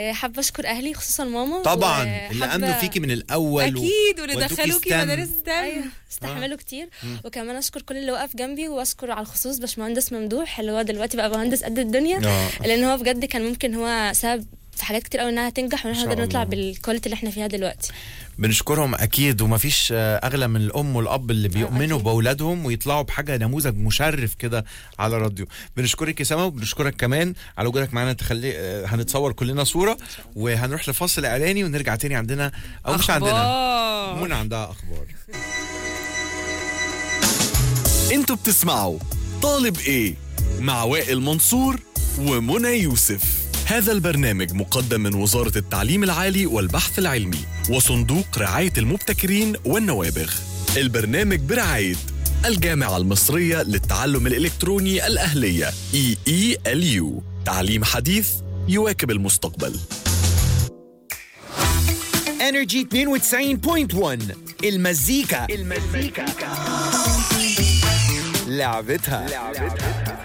حابه اشكر اهلي خصوصا ماما طبعا وحابة- اللي امنوا فيكي من الاول اكيد واللي ودوكي دخلوكي STEM. مدارس ستام ايوه استحملوا كتير وكمان اشكر كل اللي وقف جنبي واشكر على الخصوص باشمهندس ممدوح اللي هو دلوقتي بقى مهندس قد الدنيا آه. لان هو بجد كان ممكن هو سبب في حاجات كتير قوي انها تنجح وان ما احنا شاء نقدر نطلع الله. بالكواليتي اللي احنا فيها دلوقتي بنشكرهم اكيد ومفيش آه، اغلى من الام والاب اللي بيؤمنوا أكيد. باولادهم ويطلعوا بحاجه نموذج مشرف كده على راديو بنشكرك يا سما وبنشكرك كمان على وجودك معانا تخلي آه، هنتصور كلنا صوره وهنروح لفاصل اعلاني ونرجع تاني عندنا او مش عندنا أخبار. منى عندها اخبار انتوا بتسمعوا طالب ايه مع وائل منصور ومنى يوسف هذا البرنامج مقدم من وزارة التعليم العالي والبحث العلمي وصندوق رعاية المبتكرين والنوابغ البرنامج برعاية الجامعة المصرية للتعلم الإلكتروني الأهلية EELU تعليم حديث يواكب المستقبل انرجي 92.1 المزيكا المزيكا لعبتها